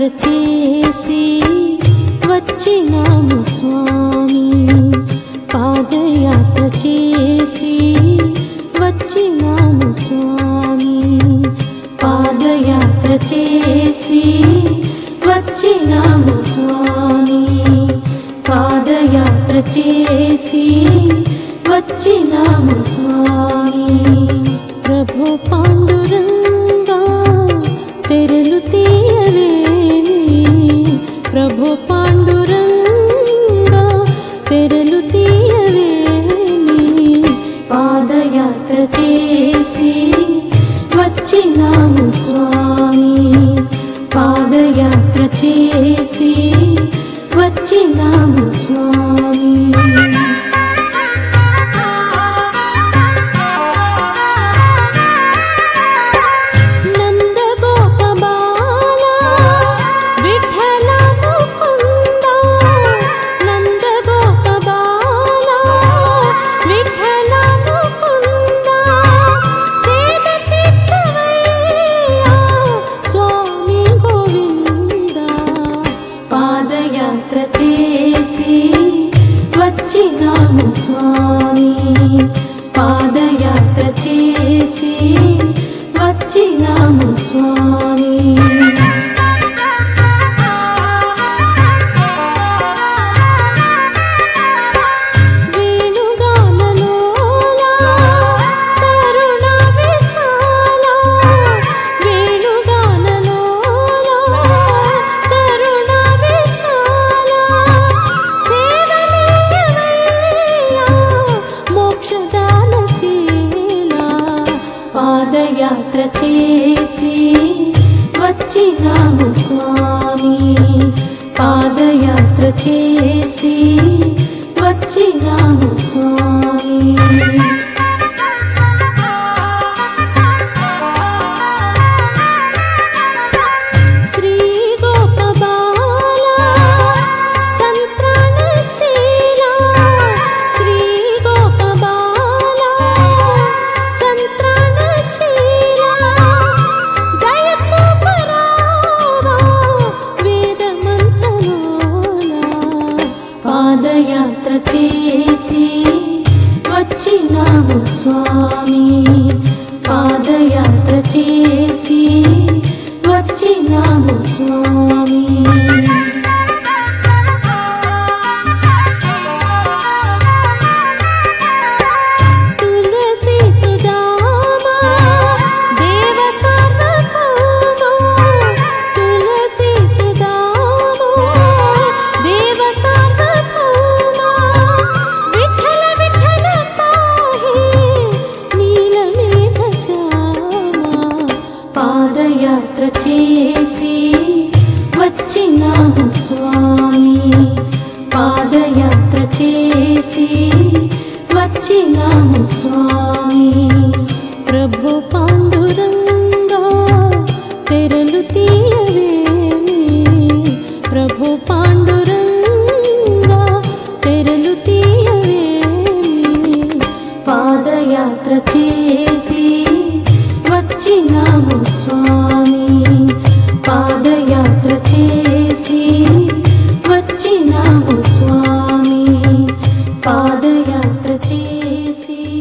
చేసి వచ్చినాము స్వామి పాదయాత్ర చేసి వచ్చినాము స్వామి పాదయాత్ర చేసి వచ్చినాము స్వామి పాదయాత్ర చేసి వచ్చినాము స్వామి ప్రభు పాండురంగా తెరలు తీయలేని ప్రభు పాండురంగా తెరలు తీయలేని పాదయాత్ర చేసి వచ్చినాము స్వామి పాదయాత్ర చేసి వచ్చినాము స్వామి నందగోపబాల విఠల ముకుంద నందగోపబాల విఠల ముకుంద సేద తీర్చవయ్యా స్వామి గోవింద పాదయాత్ర చేసి వచ్చినాము స్వామి పాదయాత్ర చేసి వచ్చినాము స్వామి వేణుగానలోలా కరుణ విశాల వేణుగానలోలా కరుణ విశాల సేవనీయమయ్యా మోక్షదానశీల పాదయాత్ర చేసి వచ్చినాము స్వామి పాదయాత్ర చేసి వచ్చినాము స్వామి శ్రీ గోపబాల సంత్రాణశీల శ్రీ గోపబాల సంత్రాణశీల దయచూపరావా వేద మంత్రలోల పాదయాత్ర చేసి వచ్చినాము స్వామి పాదయాత్ర చేసి వచ్చినాము స్వామి తులసి సుధామా దేవ సార్వభౌమా తులసి సుధామా దేవ సార్వభౌమా విఠల విఠల పాహి నీలమేఘ శ్యామా పాదయాత్ర చేసి వచ్చినాము స్వామి పాదయాత్ర చేసి వచ్చినాము స్వామి ప్రభు పాండురంగా తెరలు తీయవేమి ప్రభు పాండురంగా తెరలు తీయవేమి పాదయాత్ర చేసి వచ్చినాము స్వామి పాదయాత్ర చేసి వచ్చినాము స్వామి పాదయాత్ర చేసి